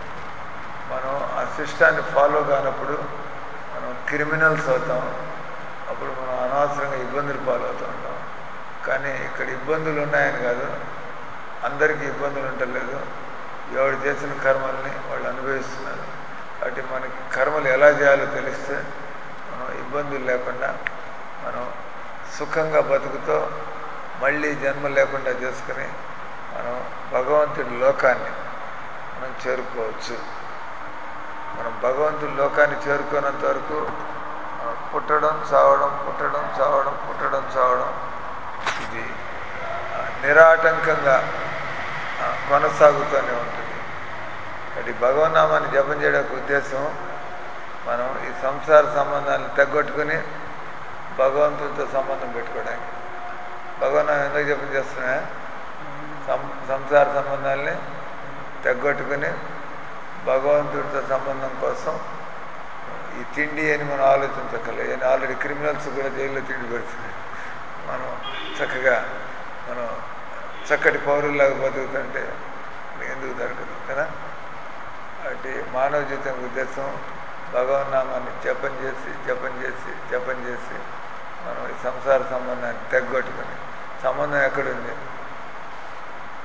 మనం ఆ సిస్టాన్ని ఫాలో కానప్పుడు మనం క్రిమినల్స్ అవుతాం అప్పుడు మనం అనవసరంగా ఇబ్బందులు పాలవుతూ ఉంటాం కానీ ఇక్కడ ఇబ్బందులు ఉన్నాయని కాదు అందరికీ ఇబ్బందులు ఉండలేదు ఎవడు చేసిన కర్మల్ని వాళ్ళు అనుభవిస్తున్నారు కాబట్టి మనకి కర్మలు ఎలా చేయాలో తెలిస్తే మనం ఇబ్బందులు లేకుండా మనం సుఖంగా బతుకుతో మళ్ళీ జన్మ లేకుండా చేసుకుని మనం భగవంతుడి లోకాన్ని మనం చేరుకోవచ్చు మనం భగవంతుడి లోకాన్ని చేరుకున్నంత వరకు మనం పుట్టడం చావడం పుట్టడం చావడం పుట్టడం చావడం ఇది ఆ, నిరాటంకంగా ఆ, కొనసాగుతూనే ఉంటుంది అది భగవన్నామాన్ని జపం చేయడానికి ఉద్దేశం మనం ఈ సంసార సంబంధాలను తగ్గొట్టుకుని భగవంతుడితో సంబంధం పెట్టుకోవడానికి భగవన్నామం ఎందుకు జపం చేస్తున్నా సం సంసార సంబంధాలని తగ్గొట్టుకుని భగవంతుడితో సంబంధం కోసం ఈ తిండి అని మనం ఆలోచించక్కర్లేదు నేను ఆల్రెడీ క్రిమినల్స్ కూడా జైల్లో తిండి పెడుతున్నాయి మనం చక్కగా మనం చక్కటి పౌరుల్లాగా బతుకుతుంటే మనకి ఎందుకు దొరకదు కదా అంటే మానవ జీవితం ఉద్దేశం భగవన్నామాన్ని జపం చేసి జపం చేసి జపం చేసి మనం ఈ సంసార సంబంధాన్ని తెగ్గొట్టుకుని సంబంధం ఎక్కడుంది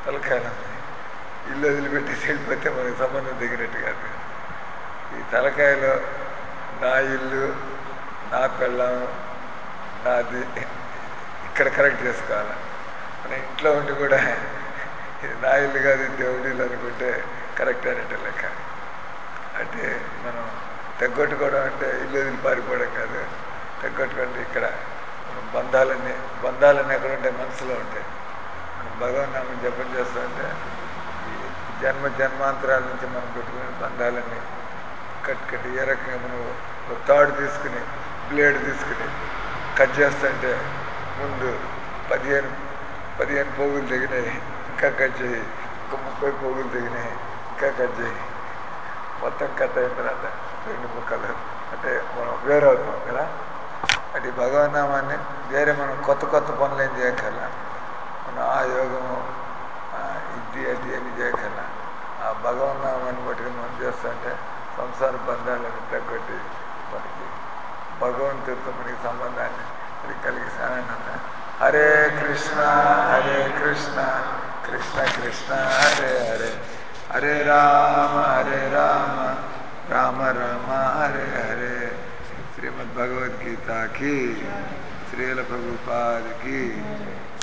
తలకాయలు ఉన్నాయి ఇల్లు వదిలిపెట్టేసి వెళ్ళిపోతే మనకి సంబంధం దిగినట్టు కాదు ఈ తలకాయలో నా ఇల్లు నా పెళ్ళం నాది ఇక్కడ కరెక్ట్ చేసుకోవాలి మన ఇంట్లో ఉండి కూడా ఇది నా ఇల్లు కాదు ఇది దేవుడి ఇల్లు అనుకుంటే కరెక్ట్ అనేట లెక్క అంటే మనం తెగ్గొట్టుకోవడం అంటే ఇల్లు వదిలి పారిపోవడం కాదు తెగ్గొట్టుకుంటే ఇక్కడ మనం బంధాలన్నీ బంధాలన్నీ ఎక్కడ ఉంటాయి మనసులో ఉంటాయి మనం భగవన్ నామం జపం చేస్తుంటే ఈ జన్మ జన్మాంతరాల నుంచి మనం పెట్టుకునే బంధాలన్నీ కట్ కట్ ఏ రకంగా మనం ఒక తాడు తీసుకుని బ్లేడ్ తీసుకుని కట్ చేస్తుంటే ముందు పదిహేను పదిహేను పోగులు తెగినాయి ఇంకా కట్ చేయి ఇంకా ముప్పై పోగులు తెగినాయి ఇంకా కట్ చేయి మొత్తం కట్ అయిన తర్వాత రెండు ముక్కలు అంటే మనం వేరవుతాం కదా అటు భగవన్నామాన్ని వేరే మనం కొత్త కొత్త పనులు ఏం చేయక్కర్లా మనం ఆ యోగము ఆ ఇది అది అని చేయక్కర్లా ఆ భగవన్నామాన్ని బట్టి మనం చేస్తుంటే సంసార బంధాలను తగ్గొట్టి మనకి భగవంతుడితో మనకి సంబంధాన్ని అది కలిగిస్తానంట హరే కృష్ణ హరే కృష్ణ కృష్ణ కృష్ణ హరే హరే హరే రామ హరే రామ రామ రామ హరే హరే శ్రీమద్ భగవద్గీత కి శ్రీల ప్రభుపాదికి